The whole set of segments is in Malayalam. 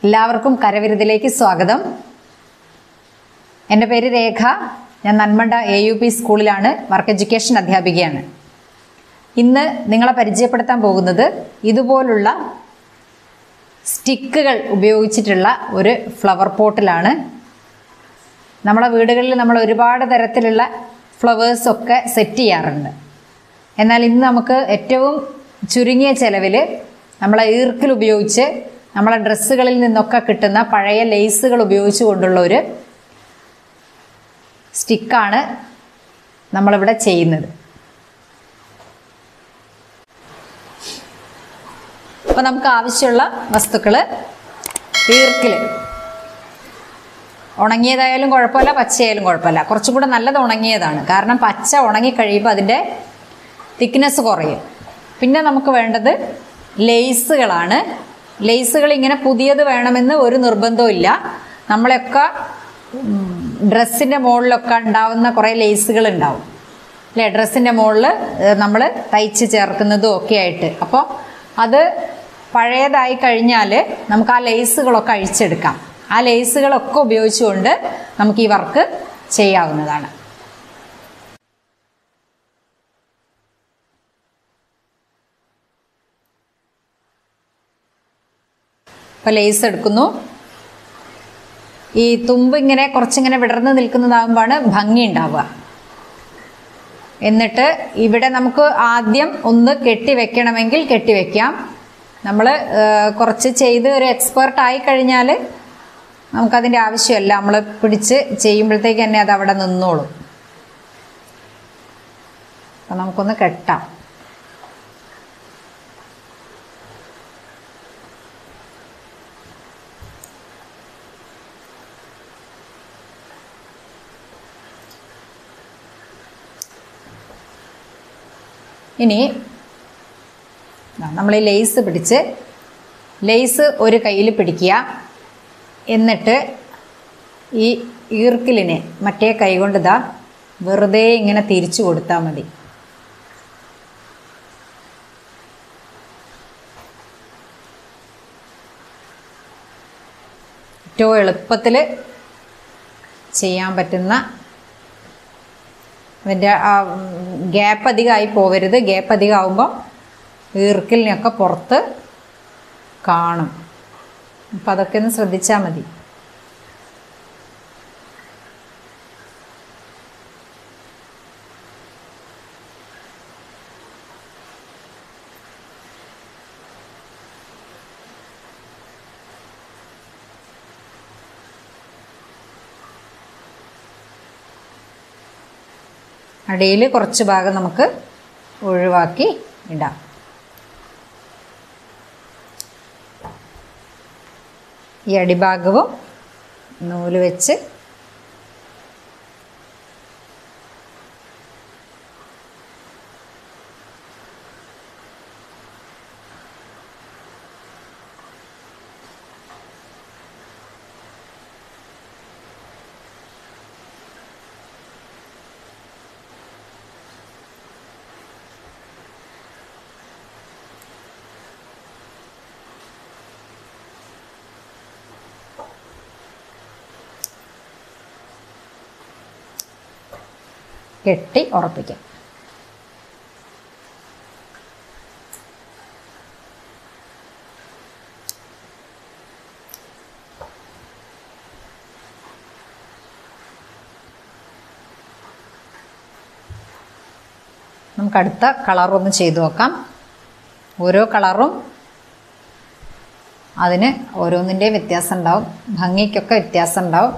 എല്ലാവർക്കും കരവിരുതിലേക്ക് സ്വാഗതം എൻ്റെ പേര് രേഖ ഞാൻ നന്മണ്ട എ യു പി സ്കൂളിലാണ് വർക്ക് എഡ്യൂക്കേഷൻ അധ്യാപികയാണ് ഇന്ന് നിങ്ങളെ പരിചയപ്പെടുത്താൻ പോകുന്നത് ഇതുപോലുള്ള സ്റ്റിക്കുകൾ ഉപയോഗിച്ചിട്ടുള്ള ഒരു ഫ്ലവർ പോട്ടിലാണ് നമ്മളെ വീടുകളിൽ നമ്മൾ ഒരുപാട് തരത്തിലുള്ള ഫ്ലവേഴ്സൊക്കെ സെറ്റ് ചെയ്യാറുണ്ട് എന്നാൽ ഇന്ന് നമുക്ക് ഏറ്റവും ചുരുങ്ങിയ ചെലവിൽ നമ്മളെ ഈർക്കിൽ ഉപയോഗിച്ച് നമ്മളെ ഡ്രസ്സുകളിൽ നിന്നൊക്കെ കിട്ടുന്ന പഴയ ലേസുകൾ ഉപയോഗിച്ച് കൊണ്ടുള്ള ഒരു സ്റ്റിക്കാണ് നമ്മളിവിടെ ചെയ്യുന്നത് അപ്പോൾ നമുക്ക് ആവശ്യമുള്ള വസ്തുക്കൾ ഈർക്കിൽ ഉണങ്ങിയതായാലും കുഴപ്പമില്ല പച്ചയായാലും കുഴപ്പമില്ല കുറച്ചും കൂടെ നല്ലത് ഉണങ്ങിയതാണ് കാരണം പച്ച ഉണങ്ങി കഴിയുമ്പോൾ അതിൻ്റെ തിക്നെസ് കുറയും പിന്നെ നമുക്ക് വേണ്ടത് ലേസുകളാണ് ലേസുകൾ ഇങ്ങനെ പുതിയത് വേണമെന്ന് ഒരു നിർബന്ധവും ഇല്ല നമ്മളെയൊക്കെ ഡ്രസ്സിൻ്റെ മുകളിലൊക്കെ ഉണ്ടാവുന്ന കുറേ ലേസുകൾ ഉണ്ടാവും അല്ലേ ഡ്രസ്സിൻ്റെ മുകളിൽ നമ്മൾ തയ്ച്ച് ചേർക്കുന്നതും ഒക്കെ ആയിട്ട് അപ്പോൾ അത് പഴയതായി കഴിഞ്ഞാൽ നമുക്ക് ആ ലേസുകളൊക്കെ അഴിച്ചെടുക്കാം ആ ലേസുകളൊക്കെ ഉപയോഗിച്ചുകൊണ്ട് നമുക്ക് ഈ വർക്ക് ചെയ്യാവുന്നതാണ് ഇപ്പോൾ ലേസ് എടുക്കുന്നു ഈ തുമ്പ് ഇങ്ങനെ കുറച്ചിങ്ങനെ വിടർന്ന് നിൽക്കുന്നതാകുമ്പോഴാണ് ഭംഗി ഉണ്ടാവുക എന്നിട്ട് ഇവിടെ നമുക്ക് ആദ്യം ഒന്ന് കെട്ടിവെക്കണമെങ്കിൽ കെട്ടിവെക്കാം നമ്മൾ കുറച്ച് ചെയ്ത് ഒരു എക്സ്പേർട്ട് ആയി കഴിഞ്ഞാൽ നമുക്കതിൻ്റെ ആവശ്യമല്ല നമ്മൾ പിടിച്ച് ചെയ്യുമ്പോഴത്തേക്ക് തന്നെ അത് അവിടെ നിന്നോളും അപ്പം നമുക്കൊന്ന് കെട്ടാം ഇനി നമ്മൾ ഈ ലേസ് പിടിച്ച് ലേസ് ഒരു കയ്യിൽ പിടിക്കുക എന്നിട്ട് ഈ ഈർക്കിലിനെ മറ്റേ കൈ കൊണ്ട് ഇതാ വെറുതെ ഇങ്ങനെ തിരിച്ചു കൊടുത്താൽ മതി ഏറ്റവും എളുപ്പത്തിൽ ചെയ്യാൻ പറ്റുന്ന അതിൻ്റെ ആ ഗ്യാപ്പ് അധികമായി പോകരുത് ഗ്യാപ്പ് അധികം ആകുമ്പോൾ ഈർക്കിലിനൊക്കെ പുറത്ത് കാണും അപ്പം അതൊക്കെ ഒന്ന് ശ്രദ്ധിച്ചാൽ മതി അടിയിൽ കുറച്ച് ഭാഗം നമുക്ക് ഒഴിവാക്കി ഇടാം ഈ അടിഭാഗവും നൂല് വെച്ച് കെട്ടി ഉറപ്പിക്കാം നമുക്ക് അടുത്ത കളറൊന്ന് ചെയ്തു നോക്കാം ഓരോ കളറും അതിന് ഓരോന്നിൻ്റെയും വ്യത്യാസം ഉണ്ടാവും ഭംഗിക്കൊക്കെ വ്യത്യാസം ഉണ്ടാവും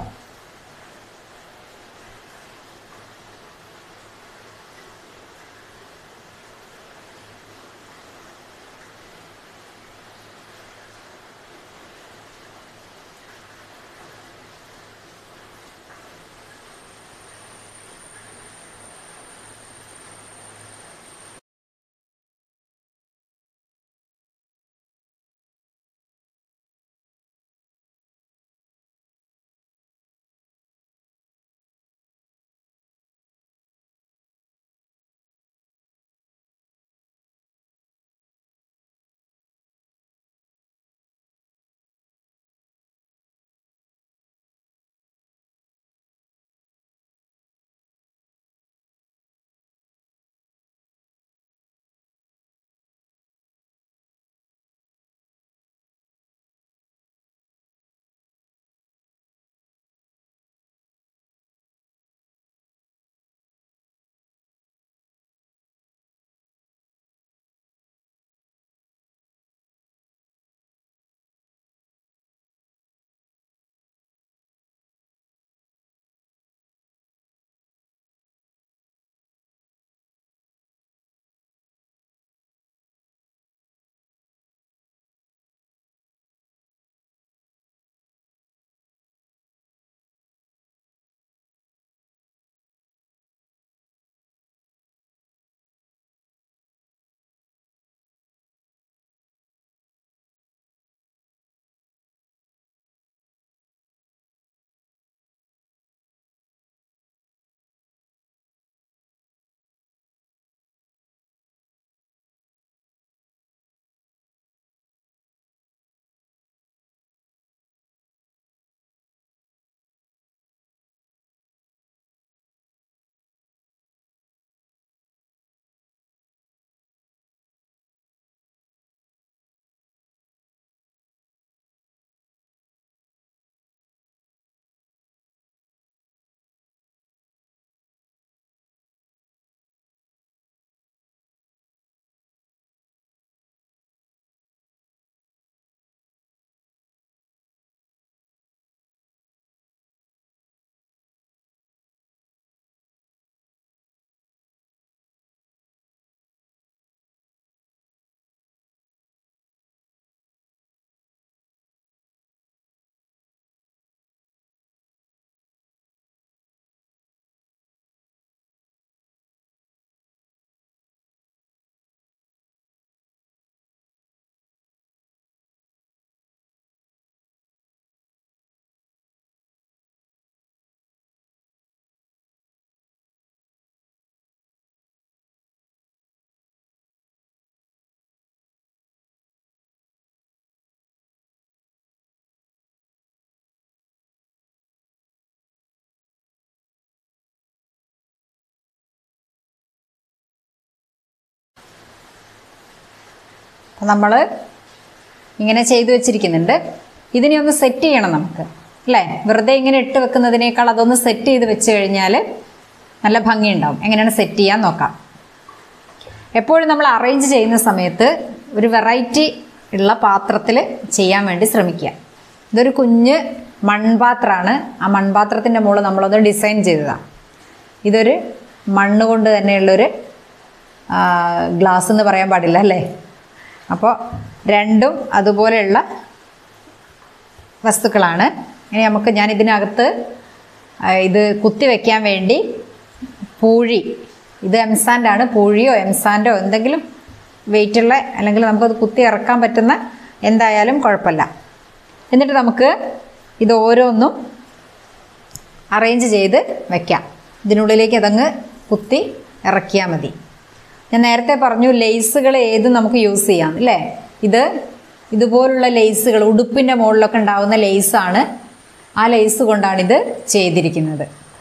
അപ്പം നമ്മൾ ഇങ്ങനെ ചെയ്തു വെച്ചിരിക്കുന്നുണ്ട് ഇതിനെ ഒന്ന് സെറ്റ് ചെയ്യണം നമുക്ക് അല്ലേ വെറുതെ ഇങ്ങനെ ഇട്ട് വെക്കുന്നതിനേക്കാൾ അതൊന്ന് സെറ്റ് ചെയ്ത് വെച്ച് കഴിഞ്ഞാൽ നല്ല ഭംഗിയുണ്ടാവും എങ്ങനെയാണ് സെറ്റ് ചെയ്യാൻ നോക്കാം എപ്പോഴും നമ്മൾ അറേഞ്ച് ചെയ്യുന്ന സമയത്ത് ഒരു വെറൈറ്റി ഉള്ള പാത്രത്തിൽ ചെയ്യാൻ വേണ്ടി ശ്രമിക്കുക ഇതൊരു കുഞ്ഞ് മൺപാത്രമാണ് ആ മൺപാത്രത്തിൻ്റെ മുകളിൽ നമ്മളൊന്ന് ഡിസൈൻ ചെയ്തതാണ് ഇതൊരു മണ്ണ് കൊണ്ട് തന്നെയുള്ളൊരു ഗ്ലാസ് എന്ന് പറയാൻ പാടില്ല അല്ലേ അപ്പോൾ രണ്ടും അതുപോലെയുള്ള വസ്തുക്കളാണ് ഇനി നമുക്ക് ഞാൻ ഇതിനകത്ത് ആ, ഇത് കുത്തി വെക്കാൻ വേണ്ടി പൂഴി ഇത് എംസാൻഡാണ് പൂഴിയോ എംസാൻഡോ എന്തെങ്കിലും വെയിറ്റുള്ള അല്ലെങ്കിൽ നമുക്കത് കുത്തി ഇറക്കാൻ പറ്റുന്ന എന്തായാലും കുഴപ്പമില്ല എന്നിട്ട് നമുക്ക് ഇത് ഓരോന്നും അറേഞ്ച് ചെയ്ത് വെക്കാം ഇതിനുള്ളിലേക്ക് അതങ്ങ് കുത്തി ഇറക്കിയാൽ മതി ഞാൻ നേരത്തെ പറഞ്ഞു ലേസുകൾ ഏതും നമുക്ക് യൂസ് ചെയ്യാം അല്ലേ ഇത് ഇതുപോലുള്ള ലേസുകൾ ഉടുപ്പിൻ്റെ മുകളിലൊക്കെ ഉണ്ടാകുന്ന ലേസാണ് ആ ലേസ് കൊണ്ടാണിത് ചെയ്തിരിക്കുന്നത്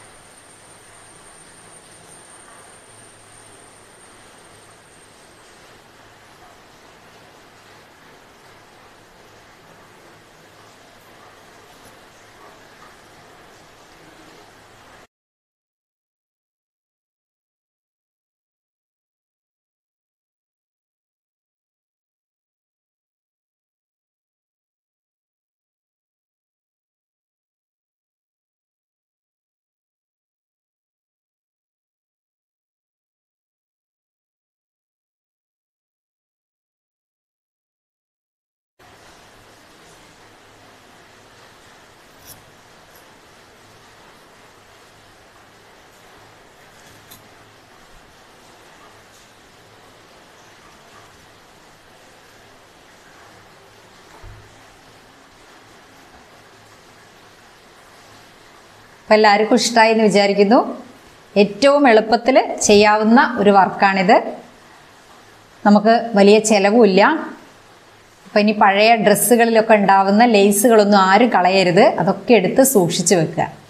അപ്പം എല്ലാവർക്കും ഇഷ്ടമായി എന്ന് വിചാരിക്കുന്നു ഏറ്റവും എളുപ്പത്തിൽ ചെയ്യാവുന്ന ഒരു വർക്കാണിത് നമുക്ക് വലിയ ചിലവുമില്ല അപ്പം ഇനി പഴയ ഡ്രസ്സുകളിലൊക്കെ ഉണ്ടാവുന്ന ലേസുകളൊന്നും ആരും കളയരുത് അതൊക്കെ എടുത്ത് സൂക്ഷിച്ച് വെക്കുക